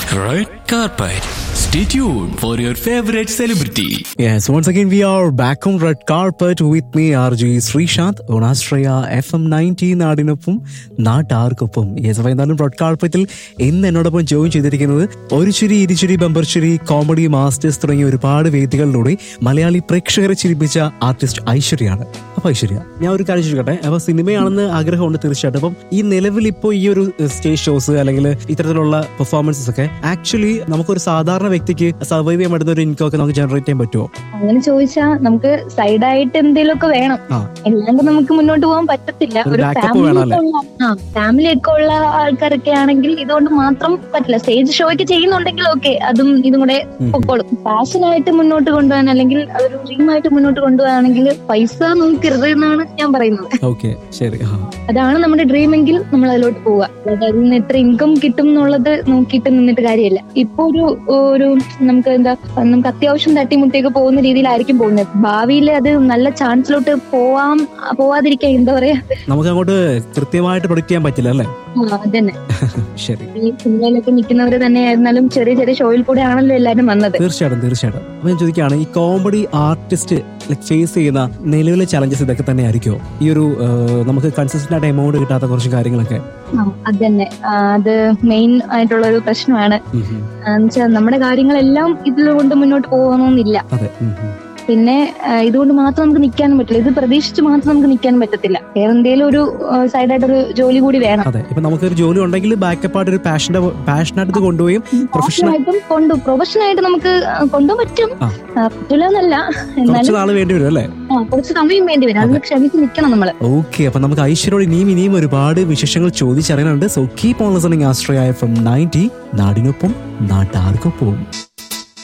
Red carpet. Stay tuned for your favorite celebrity. Yes, once again we are back on red carpet with me RJ Sreesanth on Astraya FM 90 നാടിനൊപ്പം നാട്ടാർക്കൊപ്പം yes അപ്പോൾ എന്തായാലും red കാർപ്പറ്റിൽ ഇന്ന് എന്നോടൊപ്പം join ചെയ്തിരിക്കുന്നത് ഒരു ചിരി ഇരുചിരി ബമ്പർ ചിരി കോമഡി മാസ്റ്റേഴ്സ് തുടങ്ങിയ ഒരുപാട് വേദികളിലൂടെ മലയാളി പ്രേക്ഷകരെ ചിരിപ്പിച്ച ആർട്ടിസ്റ്റ് ഐശ്വര്യയാണ് അപ്പൊ ഐശ്വര്യ ഞാൻ ഒരു കാര്യം ചോദിക്കട്ടെ അപ്പൊ സിനിമയാണെന്ന് ആഗ്രഹമുണ്ട് തീർച്ചയായിട്ടും അപ്പം ഈ നിലവിൽ ഇപ്പോൾ ഈ ഒരു സ്റ്റേജ് ഷോസ് അല്ലെങ്കിൽ ഇത്തരത്തിലുള്ള പെർഫോമൻസസ് ഒക്കെ ആക്ച്വലി നമുക്കൊരു സാധാരണ വ്യക്തിക്ക് സർവൈവ് ചെയ്യാൻ പറ്റുന്ന ഒരു ഇൻകം ഒക്കെ നമുക്ക് ജനറേറ്റ് ചെയ്യാൻ പറ്റുമോ അങ്ങനെ ചോദിച്ചാ നമുക്ക് സൈഡായിട്ട് എന്തെങ്കിലുമൊക്കെ വേണം ആ. അല്ലാണ്ട് നമുക്ക് മുന്നോട്ട് പോകാൻ പറ്റത്തില്ല ഒരു ഒരു backup ഫാമിലി വേണമല്ലേ? ആ ഫാമിലി ഒക്കെ ഉള്ള ആൾക്കാരൊക്കെ ആണെങ്കിൽ ഇതുകൊണ്ട് മാത്രം പറ്റില്ല സ്റ്റേജ് ഷോ ഒക്കെ ചെയ്യുന്നുണ്ടെങ്കിൽ ഓക്കെ അതും ഇതും കൂടെ ഉം. പൊക്കോളും പാഷനായിട്ട് മുന്നോട്ട് കൊണ്ടുപോകാൻ അല്ലെങ്കിൽ അതൊരു ഡ്രീമായിട്ട് മുന്നോട്ട് കൊണ്ടുപോകാണെങ്കിൽ പൈസ നോക്കരുത് എന്നാണ് ഞാൻ പറയുന്നത് ഓക്കെ ശരി ആ അതാണ് നമ്മുടെ ഡ്രീം എങ്കിൽ നമ്മൾ അതിലോട്ട് പോവുക അതായത് അതിൽ നിന്ന് എത്ര ഇൻകം കിട്ടും എന്നുള്ളത് നോക്കിയിട്ട് നിന്നിട്ട് കാര്യമില്ല ഇപ്പൊ ഒരു ഒരു നമുക്ക് എന്താ നമുക്ക് അത്യാവശ്യം തട്ടിമുട്ടിയൊക്കെ പോകുന്ന രീതിയിലായിരിക്കും പോകുന്നത് ഭാവിയിൽ അത് നല്ല ചാൻസിലോട്ട് പോവാം പോവാതിരിക്കാൻ എന്താ പറയാ നമുക്ക് അങ്ങോട്ട് കൃത്യമായിട്ട് പ്രൊഡിക്ട് ചെയ്യാൻ പറ്റില്ല അല്ലേ ആ, അതന്നെ ശരി ഈ സിനിമയിലൊക്കെ നിൽക്കുന്നവര് തന്നെ ആയിരുന്നാലും ചെറിയ ചെറിയ ഷോയിൽ കൂടെ ആണല്ലോ എല്ലാരും വന്നത് തീർച്ചയായിട്ടും തീർച്ചയായിട്ടും അപ്പൊ ഞാൻ ചോദിക്കുകയാണ് ഈ കോമഡി ആർട്ടിസ്റ്റ് ഫേസ് ചെയ്യുന്ന നിലവിലെ ചലഞ്ചസ് ഇതൊക്കെ തന്നെ ആയിരിക്കുമോ ഈ ഒരു ആ, നമുക്ക് കൺസിസ്റ്റന്റ് ആയിട്ട് എമൗണ്ട് കിട്ടാത്ത കുറച്ച് കാര്യങ്ങളൊക്കെ ആ, അതന്നെ ആ, അത് മെയിൻ ആയിട്ടുള്ള ഒരു പ്രശ്നമാണ് ഉം ഉം. എന്നുവെച്ചാൽ നമ്മുടെ കാര്യങ്ങളെല്ലാം ഇതിലുകൊണ്ട് മുന്നോട്ട് പോകണമെന്നില്ല അതെ ഉം ഉം. പിന്നെ ആ, ഇതുകൊണ്ട് മാത്രം നമുക്ക് നിൽക്കാനും പറ്റില്ല ഇത് പ്രതീക്ഷിച്ച് മാത്രം നമുക്ക് നിൽക്കാനും പറ്റത്തില്ല വേറെ എന്തെങ്കിലും ഒരു സൈഡായിട്ടൊരു ജോലി കൂടി വേണം അതെ ഇപ്പൊ നമുക്കൊരു ജോലി ഉണ്ടെങ്കിൽ ബാക്കപ്പ് ആയിട്ട് ഒരു പാഷന്റെ പാഷനായിട്ട് കൊണ്ടുപോയി പ്രൊഫഷണൽ ആയിട്ടും കൊണ്ടു പ്രൊഫഷണലായിട്ട് നമുക്ക് കൊണ്ടുപോകാൻ പറ്റും ആ. ആ, പറ്റില്ല എന്നല്ല കുറച്ച് എന്നാലും നാൾ വേണ്ടി വരും അല്ലേ ആ, കുറച്ച് സമയം വേണ്ടി വരും അതിന് ക്ഷമിച്ച് നിൽക്കണം നമ്മള് ഓക്കെ അപ്പൊ നമുക്ക് ഐശ്വര്യോട് ഇനിയും ഇനിയും ഒരുപാട് വിശേഷങ്ങൾ ചോദിച്ചറിയാനുണ്ട് so keep on listening Astraya from ninety നാടിനൊപ്പം നാട്ടാർക്കൊപ്പം